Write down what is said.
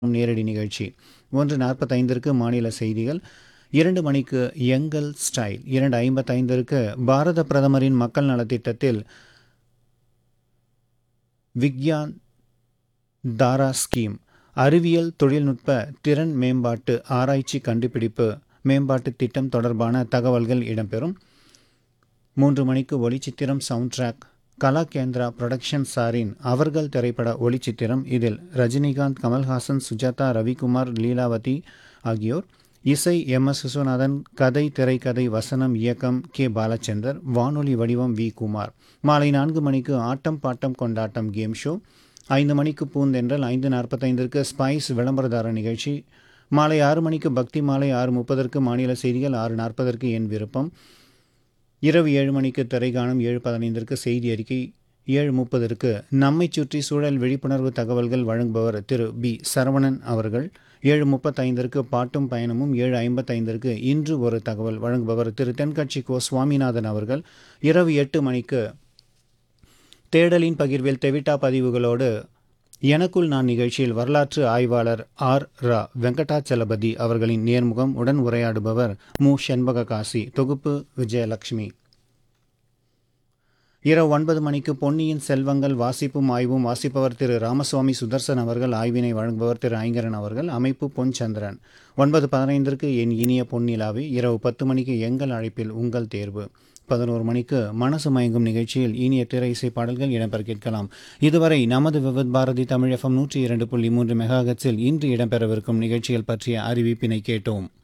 நேரடி நிகழ்ச்சி ஒன்று நாற்பத்தைந்திற்கு மாநில செய்திகள் இரண்டு மணிக்கு எங்கள் ஸ்டைல் இரண்டு ஐம்பத்தைந்திற்கு பாரத பிரதமரின் மக்கள் நலத்திட்டத்தில் விக்யான் தாரா ஸ்கீம் அறிவியல் தொழில்நுட்ப திறன் மேம்பாட்டு ஆராய்ச்சி கண்டுபிடிப்பு மேம்பாட்டு திட்டம் தொடர்பான தகவல்கள் இடம்பெறும் மூன்று மணிக்கு ஒளிச்சித்திரம் sound track Kala Kendra production சாரின் அவர்கள் திரைப்பட ஒளிச்சித்திரம் இதில் ரஜினிகாந்த் கமல்ஹாசன் சுஜாதா ரவிக்குமார் லீலாவதி ஆகியோர் இசை எம் எஸ் விஸ்வநாதன் கதை திரைக்கதை வசனம் இயக்கம் கே பாலச்சந்தர் வானொலி வடிவம் வி குமார் மாலை நான்கு மணிக்கு ஆட்டம் பாட்டம் கொண்டாட்டம் கேம் ஷோ ஐந்து மணிக்கு பூந்தென்றல் ஐந்து நாற்பத்தைந்திற்கு ஸ்பைஸ் விளம்பரதார நிகழ்ச்சி மாலை ஆறு மணிக்கு பக்தி மாலை ஆறு முப்பதற்கு மாநில செய்திகள் ஆறு நாற்பதற்கு என் விருப்பம் இரவு ஏழு மணிக்கு திரைகாணும் ஏழு பதினைந்திற்கு செய்தி அறிக்கை ஏழு முப்பதற்கு நம்மை சுற்றி சூழல் விழிப்புணர்வு தகவல்கள் வழங்குபவர் திரு பி சரவணன் அவர்கள் ஏழு முப்பத்தைந்திற்கு பாட்டும் பயணமும் ஏழு ஐம்பத்தைந்திற்கு இன்று ஒரு தகவல் வழங்குபவர் திரு தென்கட்சி கோ சுவாமிநாதன் அவர்கள் இரவு எட்டு மணிக்கு தேடலின் பகிர்வில் தெவிட்டா பதிவுகளோடு எனக்குள் நான் நிகழ்ச்சியில் வரலாற்று ஆய்வாளர் ஆர் ரா வெங்கடாச்சலபதி அவர்களின் நேர்முகம் உடன் உரையாடுபவர் மு செண்பக காசி தொகுப்பு விஜயலட்சுமி இரவு ஒன்பது மணிக்கு பொன்னியின் செல்வங்கள் வாசிப்பும் ஆய்வும் வாசிப்பவர் திரு ராமசுவாமி சுதர்சன் அவர்கள் ஆய்வினை வழங்குபவர் திரு ஐங்கரன் அவர்கள் அமைப்பு பொன் சந்திரன் ஒன்பது பதினைந்திற்கு என் இனிய பொன்னிலாவே இரவு பத்து மணிக்கு எங்கள் அழைப்பில் உங்கள் தேர்வு பதினோரு மணிக்கு மனசு மயங்கும் நிகழ்ச்சியில் இனிய திரை இசை பாடல்கள் இடம்பெற கேட்கலாம் இதுவரை நமது விவத் பாரதி தமிழ் எஃப்எம் நூற்றி இரண்டு புள்ளி மூன்று மெகாகட்ஸில் இன்று இடம்பெறவிருக்கும் நிகழ்ச்சிகள் பற்றிய அறிவிப்பினை கேட்டோம்